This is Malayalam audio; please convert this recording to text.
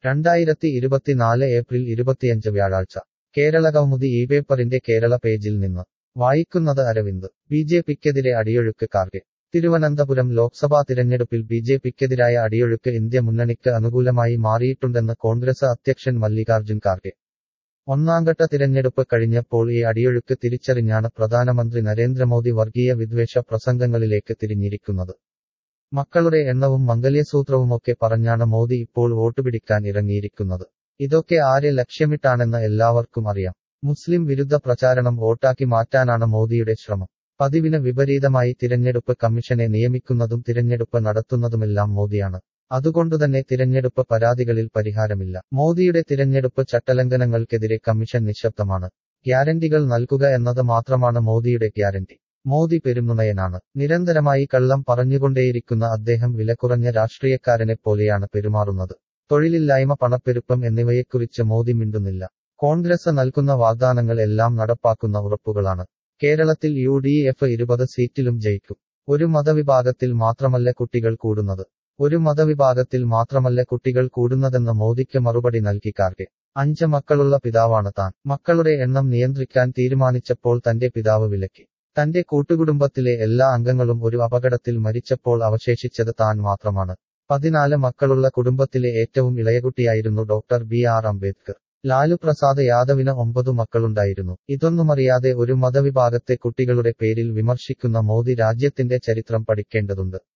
രണ്ടായിരത്തി ഇരുപത്തിനാല് ഏപ്രിൽ ഇരുപത്തിയഞ്ച് വ്യാഴാഴ്ച കേരള കൗമുദി ഈ പേപ്പറിന്റെ കേരള പേജിൽ നിന്ന് വായിക്കുന്നത് അരവിന്ദ് ബി ജെ പിക്കെതിരെ അടിയൊഴുക്ക് കാർഗെ തിരുവനന്തപുരം ലോക്സഭാ തിരഞ്ഞെടുപ്പിൽ ബി ജെ പിക്കെതിരായ അടിയൊഴുക്ക് ഇന്ത്യ മുന്നണിക്ക് അനുകൂലമായി മാറിയിട്ടുണ്ടെന്ന് കോൺഗ്രസ് അധ്യക്ഷൻ മല്ലികാർജുൻ ഖാർഗെ ഒന്നാംഘട്ട തിരഞ്ഞെടുപ്പ് കഴിഞ്ഞപ്പോൾ ഈ അടിയൊഴുക്ക് തിരിച്ചറിഞ്ഞാണ് പ്രധാനമന്ത്രി നരേന്ദ്രമോദി വർഗീയ വിദ്വേഷ പ്രസംഗങ്ങളിലേക്ക് തിരിഞ്ഞിരിക്കുന്നത് മക്കളുടെ എണ്ണവും മംഗല്യസൂത്രവുമൊക്കെ പറഞ്ഞാണ് മോദി ഇപ്പോൾ വോട്ടുപിടിക്കാൻ ഇറങ്ങിയിരിക്കുന്നത് ഇതൊക്കെ ആരെ ലക്ഷ്യമിട്ടാണെന്ന് എല്ലാവർക്കും അറിയാം മുസ്ലിം വിരുദ്ധ പ്രചാരണം വോട്ടാക്കി മാറ്റാനാണ് മോദിയുടെ ശ്രമം പതിവിന് വിപരീതമായി തിരഞ്ഞെടുപ്പ് കമ്മീഷനെ നിയമിക്കുന്നതും തിരഞ്ഞെടുപ്പ് നടത്തുന്നതുമെല്ലാം മോദിയാണ് അതുകൊണ്ടുതന്നെ തിരഞ്ഞെടുപ്പ് പരാതികളിൽ പരിഹാരമില്ല മോദിയുടെ തിരഞ്ഞെടുപ്പ് ചട്ടലംഘനങ്ങൾക്കെതിരെ കമ്മീഷൻ നിശബ്ദമാണ് ഗ്യാരണ്ടികൾ നൽകുക എന്നത് മാത്രമാണ് മോദിയുടെ ഗ്യാരണ്ടി മോദി പെരുന്നുണയനാണ് നിരന്തരമായി കള്ളം പറഞ്ഞുകൊണ്ടേയിരിക്കുന്ന അദ്ദേഹം വിലകുറഞ്ഞ രാഷ്ട്രീയക്കാരനെ പോലെയാണ് പെരുമാറുന്നത് തൊഴിലില്ലായ്മ പണപ്പെരുപ്പം എന്നിവയെക്കുറിച്ച് മോദി മിണ്ടുന്നില്ല കോൺഗ്രസ് നൽകുന്ന വാഗ്ദാനങ്ങൾ എല്ലാം നടപ്പാക്കുന്ന ഉറപ്പുകളാണ് കേരളത്തിൽ യു ഡി എഫ് ഇരുപത് സീറ്റിലും ജയിക്കും ഒരു മതവിഭാഗത്തിൽ മാത്രമല്ല കുട്ടികൾ കൂടുന്നത് ഒരു മതവിഭാഗത്തിൽ മാത്രമല്ല കുട്ടികൾ കൂടുന്നതെന്ന് മോദിക്ക് മറുപടി നൽകി കാർഗെ അഞ്ച് മക്കളുള്ള പിതാവാണ് താൻ മക്കളുടെ എണ്ണം നിയന്ത്രിക്കാൻ തീരുമാനിച്ചപ്പോൾ തന്റെ പിതാവ് വിലക്കി തന്റെ കൂട്ടുകുടുംബത്തിലെ എല്ലാ അംഗങ്ങളും ഒരു അപകടത്തിൽ മരിച്ചപ്പോൾ അവശേഷിച്ചത് താൻ മാത്രമാണ് പതിനാല് മക്കളുള്ള കുടുംബത്തിലെ ഏറ്റവും ഇളയകുട്ടിയായിരുന്നു doctor B R Ambedkar Lalu Prasad യാദവിന് ഒമ്പതു മക്കളുണ്ടായിരുന്നു ഇതൊന്നുമറിയാതെ ഒരു മതവിഭാഗത്തെ കുട്ടികളുടെ പേരിൽ വിമർശിക്കുന്ന മോദി രാജ്യത്തിന്റെ ചരിത്രം പഠിക്കേണ്ടതുണ്ട്